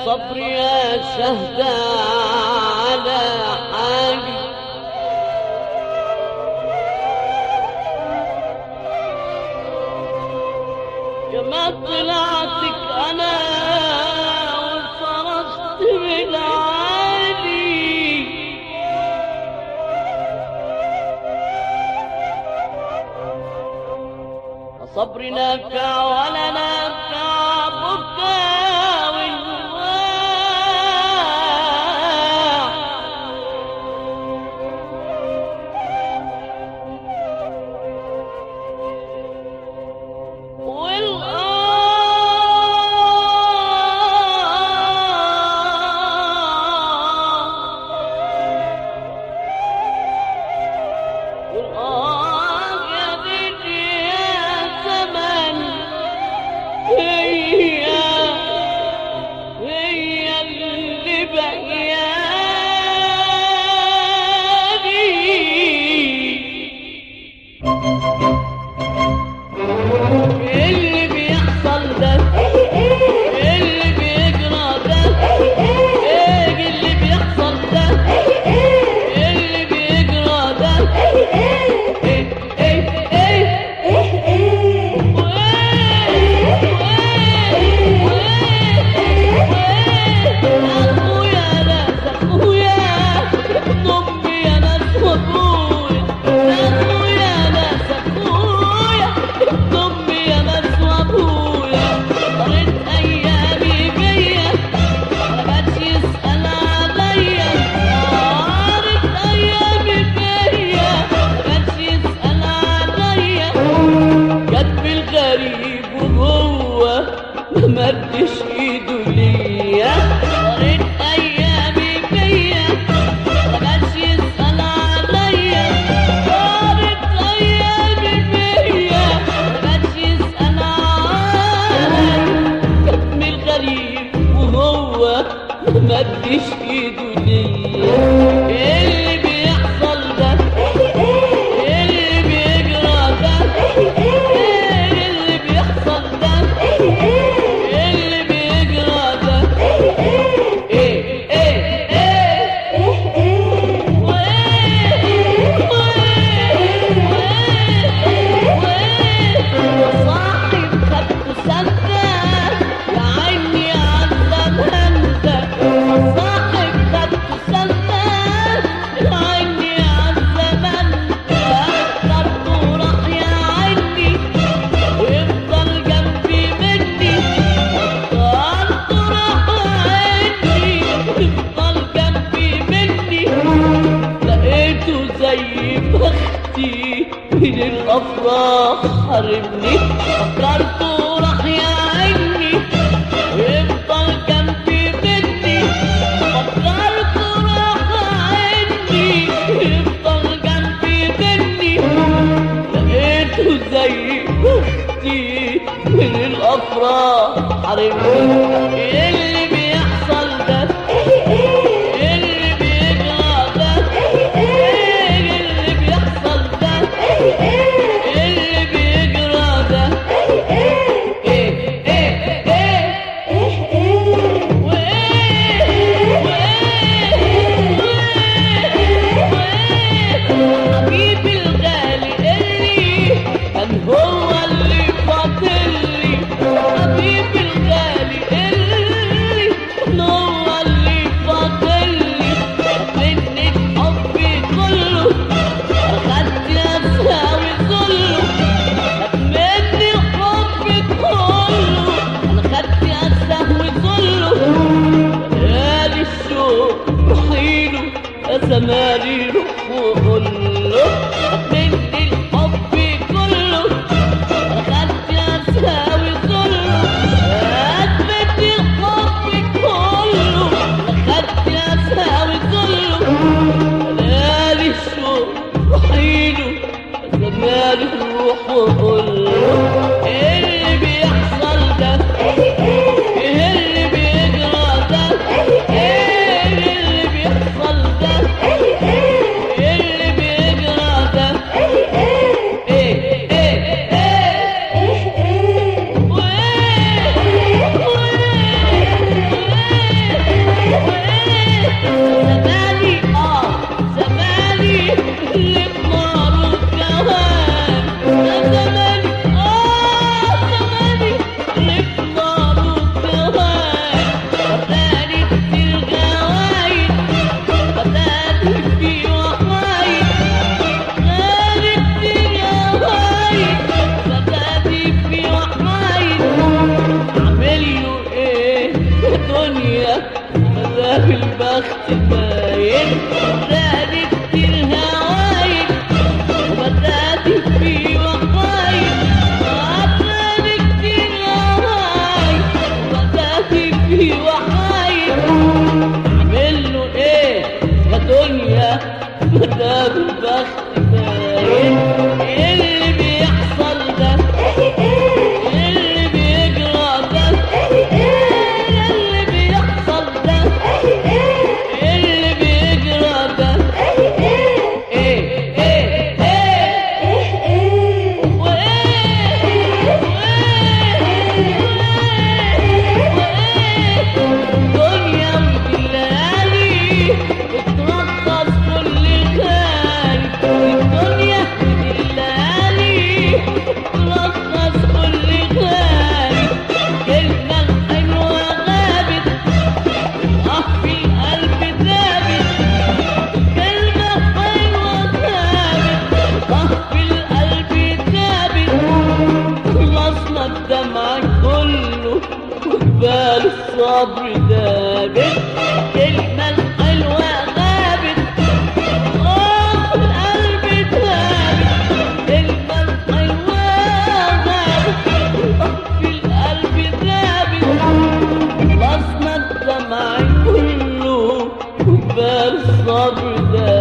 صبري يا شهدة على حالي كما طلعتك أنا وصرخت بالعالي صبر نافع ولا نافع بكاء والواع والآه والآه يا بنتي يا زمن هي هي اللي بقياني اللي بيحصل ده اللي بيجرى ده ايه اللي بيحصل ده اللي بيجرى ده ايه ايه ايه اخويا ناس اخويا امي يا ناس وابويا اخويا ناس اخويا امي يا ناس وابويا طريت ايامي بيا ما بقتش يسال عليا طارت ايامي بيا ما بقتش يسال عليا جت بالغريب وهو ما مدش ايده ليا قريت ايامي فيا ما بقاش يسال عليا قريت ايامي فيا ما بقاش يسال عليا جت من الغريب وهو ما مدش ايده ليا اللي بيحصل ده اللي بيجرى ده ايه اللي بيحصل ده اللي بيجرى ده ايه ايه ايه وايه وايه وايه صاحب خدته سنة يا عيني عذب هندة صاحب خدته سنة يا عيني عذب هندة خدته راح يا عيني ويفضل جنبي مني خدته راح عيني ويفضل جنبي مني لقيته زي بختي من الافراح حرمني فكرته راح يا عيني ويفضل جنبي مني فكرته راح عيني ويفضل جنبي مني لقيته زي بختي من الافراح حرمني اللي بيحصل ده اللي بيجرى ده ايه اللي بيحصل ده اللي بيجرى ده ايه ايه ايه وايه وايه وايه حبيبي الغالي اللي كان هو اللي فاضلي حبيبي الغالي اللي كان هو اللي فاضلي منك حبي كله أخدت أسهاوي كله مني حبي كله أنا خدت أسهاوي كله غالي الشوق روحيله يا زمالي روح وقول له مني الحب كله أنا خدت أسهاوي كله مني الحب كله أنا خدت أسهاوي كله غالي الشوق روحيله يا زمالي روح وقول له إيه اللي بيحصل ده ايه اللي بيجرى ده ايه اللي بيحصل ده مدام البخت باين زادي كتير هواين وبدأت في وقايد زادي كتير هواين وبدأت في وقايد اعمل له ايه يا دنيا مدام البخت باين ايه اللي بيحصل ده ايه اللي بيجرى ده ايه اللي بيحصل ده ايه اللي بيجرى ده ايه ايه ايه دنيا الليالي بترقص كل غالي الدنيا الليالي بترقص كل غالي كلمة حلوة غابت اه في القلب ثابت كلمة حلوة غابت اه في القلب ثابت خلصنا الدمع كله وجبال الصبر دابت كلمة الحلوة غابت اه في القلب ثابت كلمة الحلوة غابت اه في القلب ثابت خلصنا الدمع كله وجبال الصبر دابت